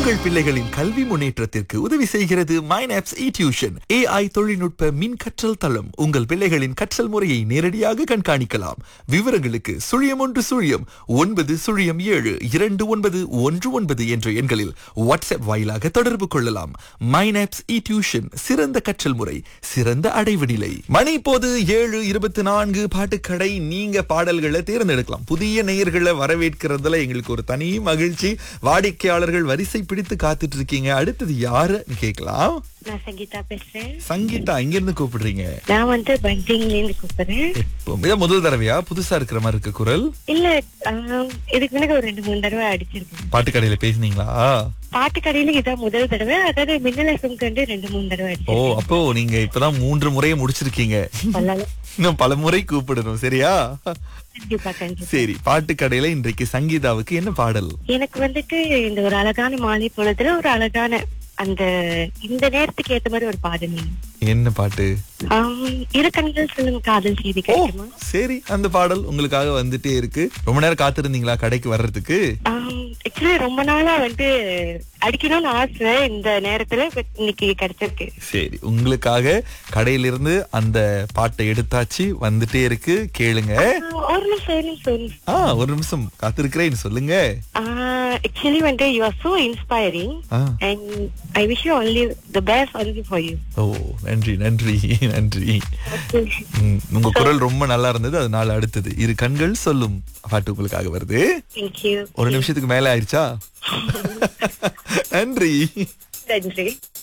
உங்கள் பிள்ளைகளின் கல்வி முன்னேற்றத்திற்கு உதவி செய்கிறது மைனாப்ஸ் இ டியூஷன் ஏஐ தொழில்நுட்ப மின் கற்றல் தளம் உங்கள் பிள்ளைகளின் கற்றல் முறையை நேரடியாக கண்காணிக்கலாம் விவரங்களுக்கு சுழியம் ஒன்று சுழியம் ஒன்பது சுழியம் ஏழு இரண்டு ஒன்பது ஒன்று ஒன்பது என்ற எண்களில் வாட்ஸ்அப் வாயிலாக தொடர்பு கொள்ளலாம் மைனாப்ஸ் இ டியூஷன் சிறந்த கற்றல் முறை சிறந்த அடைவு நிலை மணி இப்போது ஏழு இருபத்தி நான்கு பாட்டுக்கடை நீங்க பாடல்களை தேர்ந்தெடுக்கலாம் புதிய நேயர்களை வரவேற்கிறதுல எங்களுக்கு ஒரு தனி மகிழ்ச்சி வாடிக்கையாளர்கள் வரிசை பிடித்து காத்துட்டு இருக்கீங்க அடுத்தது யாருன்னு கேட்கலாம் நான் சங்கீதா பேசுறேன் சங்கீதா இங்க இருந்து கூப்பிடுறீங்க நான் வந்து பண்டிங்ல இருந்து கூப்பிடுறேன் இப்போ இதான் முதல் தடவையா புதுசா இருக்கிற மாதிரி இருக்கு குரல் இல்ல ஆம், இதுக்கு முன்னாடி ஒரு ரெண்டு மூணு தடவை அடிச்சிருக்கேன் பாட்டுக்கடையில பேசுனீங்களா பாட்டு கடையில இதான் முதல் தடவை அதாவது மின்னல் எஃப்எம் கண்டு ரெண்டு மூணு தடவை ஓ அடிச்சிருக்கேன் அப்போ நீங்க இப்பதான் மூன்று முறையை முடிச்சிருக்கீங்க சொல்லல. இன்னும் பல முறை கூப்பிடணும் சரியா கண்டிப்பா கண்டிப்பா சரி பாட்டுக்கடையில இன்றைக்கு சங்கீதாவுக்கு என்ன பாடல் எனக்கு வந்துட்டு இந்த ஒரு அழகான மாலை பொழுதுல ஒரு அழகான அந்த இந்த நேரத்துக்கு ஏத்த மாதிரி ஒரு பாடல் வேணும். என்ன பாட்டு ஆம், இரு கண்கள் சொல்லும் காதல் செய்தி ஓ கிடைக்குமா சரி அந்த பாடல் உங்களுக்காக வந்துட்டே இருக்கு ரொம்ப நேரம் காத்திருந்தீங்களா கடைக்கு வர்றதுக்கு ஆக்சுவலி ரொம்ப நாளா வந்து அடிக்கணும்னு ஆசை இந்த நேரத்துல but இன்னைக்கு கிடைச்சிருக்கு சரி உங்களுக்காக கடையிலிருந்து அந்த பாட்டை எடுத்தாச்சு வந்துட்டே இருக்கு கேளுங்க ஆ, ஒரு நிமிஷம் ஒரு நிமிஷம் ஒரு நிமிஷம் ஆ ஒரு நிமிஷம் காத்திருக்கிறேன் சொல்லுங்க ஆக்சுவலி வந்து you are so inspiring ah. And I wish you only the best only for you oh நன்றி நன்றி நன்றி ம், உங்க குரல் ரொம்ப நல்லா இருந்தது அதனால அடுத்தது இரு கண்கள் சொல்லும் பாட்டு உங்களுக்காக வருது தேங்க்யூ ஒரு நிமிஷத்துக்கு மேல ஆயிடுச்சா நன்றி நன்றி